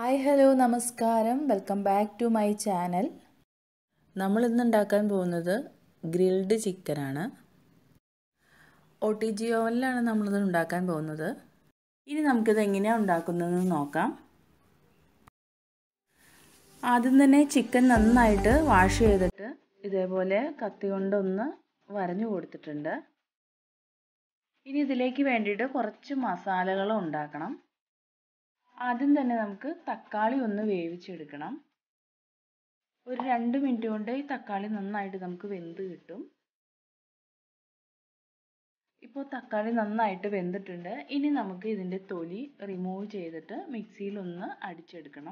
hi hello നമസ്കാരം welcome back to my channel നമ്മൾ ഇന്ന് ഉണ്ടാക്കാൻ പോകുന്നത് ഗ്രിൽഡ് ചിക്കനാണ് ഒ ടി ജി ഓവനിലാണ് നമ്മളിത് ഉണ്ടാക്കാൻ പോകുന്നത് ഇനി നമുക്കിത് എങ്ങനെയാണ് ഉണ്ടാക്കുന്നതെന്ന് നോക്കാം ആദ്യം തന്നെ ചിക്കൻ നന്നായിട്ട് വാഷ് ചെയ്തിട്ട് ഇതേപോലെ കത്തി കൊണ്ടൊന്ന് വരഞ്ഞു കൊടുത്തിട്ടുണ്ട് ഇനി ഇതിലേക്ക് വേണ്ടിയിട്ട് കുറച്ച് മസാലകൾ ഉണ്ടാക്കണം ആദ്യം തന്നെ നമുക്ക് തക്കാളി ഒന്ന് വേവിച്ചെടുക്കണം ഒരു രണ്ട് മിനിറ്റ് കൊണ്ട് ഈ തക്കാളി നന്നായിട്ട് നമുക്ക് വെന്ത് കിട്ടും ഇപ്പോൾ തക്കാളി നന്നായിട്ട് വെന്തിട്ടുണ്ട് ഇനി നമുക്ക് ഇതിൻ്റെ തൊലി റിമൂവ് ചെയ്തിട്ട് മിക്സിയിൽ ഒന്ന് അടിച്ചെടുക്കണം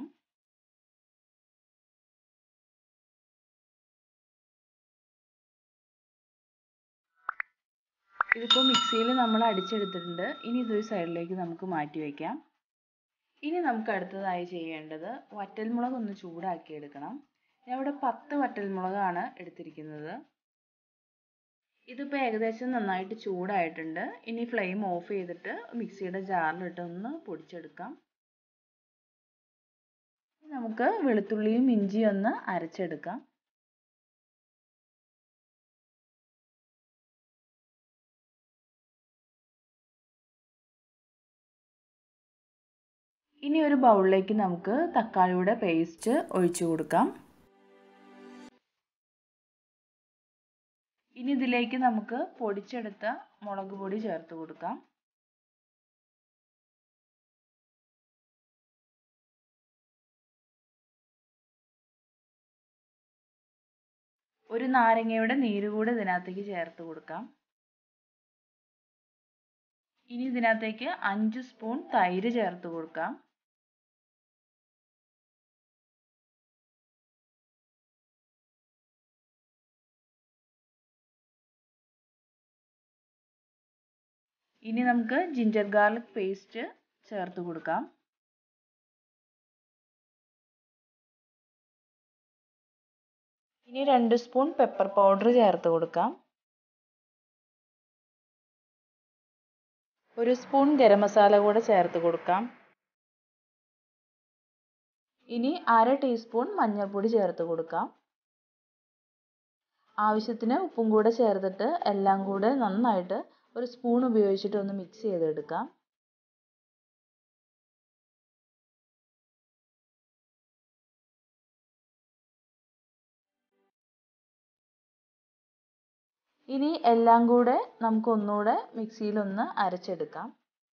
ഇതിപ്പോൾ മിക്സിയിൽ നമ്മൾ അടിച്ചെടുത്തിട്ടുണ്ട് ഇനി ഇതൊരു സൈഡിലേക്ക് നമുക്ക് മാറ്റി വയ്ക്കാം ഇനി നമുക്ക് അടുത്തതായി ചെയ്യേണ്ടത് വറ്റൽമുളക് ഒന്ന് ചൂടാക്കി എടുക്കണം ഞാൻ ഇവിടെ പത്ത് വറ്റൽമുളകാണ് എടുത്തിരിക്കുന്നത് ഇതിപ്പോൾ ഏകദേശം നന്നായിട്ട് ചൂടായിട്ടുണ്ട് ഇനി ഫ്ലെയിം ഓഫ് ചെയ്തിട്ട് മിക്സിയുടെ ജാറിലിട്ട് ഒന്ന് പൊടിച്ചെടുക്കാം നമുക്ക് വെളുത്തുള്ളിയും ഇഞ്ചിയും ഒന്ന് അരച്ചെടുക്കാം ഇനി ഒരു ബൗളിലേക്ക് നമുക്ക് തക്കാളിയുടെ പേസ്റ്റ് ഒഴിച്ചു കൊടുക്കാം ഇനി ഇതിലേക്ക് നമുക്ക് പൊടിച്ചെടുത്ത മുളക് പൊടി ചേർത്ത് കൊടുക്കാം ഒരു നാരങ്ങയുടെ നീര് കൂടെ ഇതിനകത്തേക്ക് ചേർത്ത് കൊടുക്കാം ഇനി ഇതിനകത്തേക്ക് അഞ്ച് സ്പൂൺ തൈര് ചേർത്ത് കൊടുക്കാം ഇനി നമുക്ക് ജിഞ്ചർ ഗാർലിക് പേസ്റ്റ് ചേർത്ത് കൊടുക്കാം ഇനി രണ്ട് സ്പൂൺ പെപ്പർ പൗഡർ ചേർത്ത് കൊടുക്കാം ഒരു സ്പൂൺ ഗരം മസാല കൂടെ ചേർത്ത് കൊടുക്കാം ഇനി അര ടീസ്പൂൺ മഞ്ഞൾപ്പൊടി ചേർത്ത് കൊടുക്കാം ആവശ്യത്തിന് ഉപ്പും കൂടെ ചേർത്തിട്ട് എല്ലാം കൂടെ നന്നായിട്ട് ഒരു സ്പൂൺ ഉപയോഗിച്ചിട്ട് ഒന്ന് മിക്സ് ചെയ്തെടുക്കാം ഇനി എല്ലാം കൂടെ നമുക്ക് ഒന്നുകൂടെ മിക്സിയിൽ ഒന്ന് അരച്ചെടുക്കാം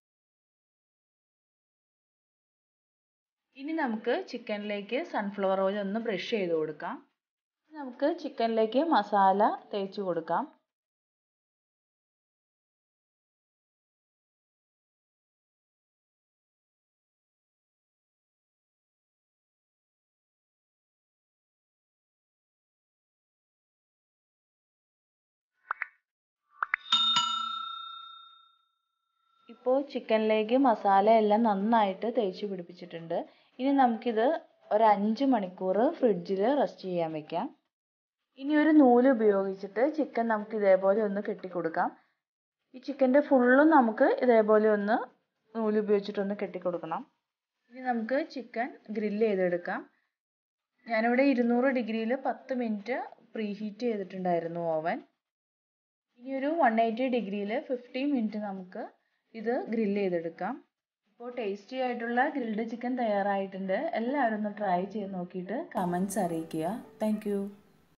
ഇനി നമുക്ക് ചിക്കനിലേക്ക് സൺഫ്ലവർ ഓയിൽ ഒന്ന് ബ്രഷ് ചെയ്ത് കൊടുക്കാം നമുക്ക് ചിക്കനിലേക്ക് മസാല തേച്ച് കൊടുക്കാം ഇപ്പോൾ ചിക്കനിലേക്ക് മസാല എല്ലാം നന്നായിട്ട് തേച്ച് പിടിപ്പിച്ചിട്ടുണ്ട് ഇനി നമുക്കിത് ഒരു അഞ്ച് മണിക്കൂർ ഫ്രിഡ്ജിൽ റെസ്റ്റ് ചെയ്യാൻ വെക്കാം ഇനി ഒരു നൂല് ഉപയോഗിച്ചിട്ട് ചിക്കൻ നമുക്ക് ഇതേപോലെ ഒന്ന് കെട്ടിക്കൊടുക്കാം ഈ ചിക്കൻ്റെ ഫുള്ളും നമുക്ക് ഇതേപോലെ ഒന്ന് നൂല് ഉപയോഗിച്ചിട്ടൊന്ന് കെട്ടിക്കൊടുക്കണം ഇനി നമുക്ക് ചിക്കൻ ഗ്രില്ല് ചെയ്തെടുക്കാം ഞാനിവിടെ ഇരുന്നൂറ് ഡിഗ്രിയിൽ പത്ത് മിനിറ്റ് പ്രീ ഹീറ്റ് ചെയ്തിട്ടുണ്ടായിരുന്നു ഓവൻ ഇനി ഒരു വൺ എയ്റ്റി ഡിഗ്രിയിൽ ഫിഫ്റ്റീൻ മിനിറ്റ് നമുക്ക് ഇത് ഗ്രില്ല് ചെയ്തെടുക്കാം ഇപ്പോൾ ടേസ്റ്റി ആയിട്ടുള്ള ഗ്രിൽഡ് ചിക്കൻ തയ്യാറായിട്ടുണ്ട് എല്ലാവരും ഒന്ന് ട്രൈ ചെയ്ത് നോക്കിയിട്ട് കമൻസ് അറിയിക്കുക താങ്ക്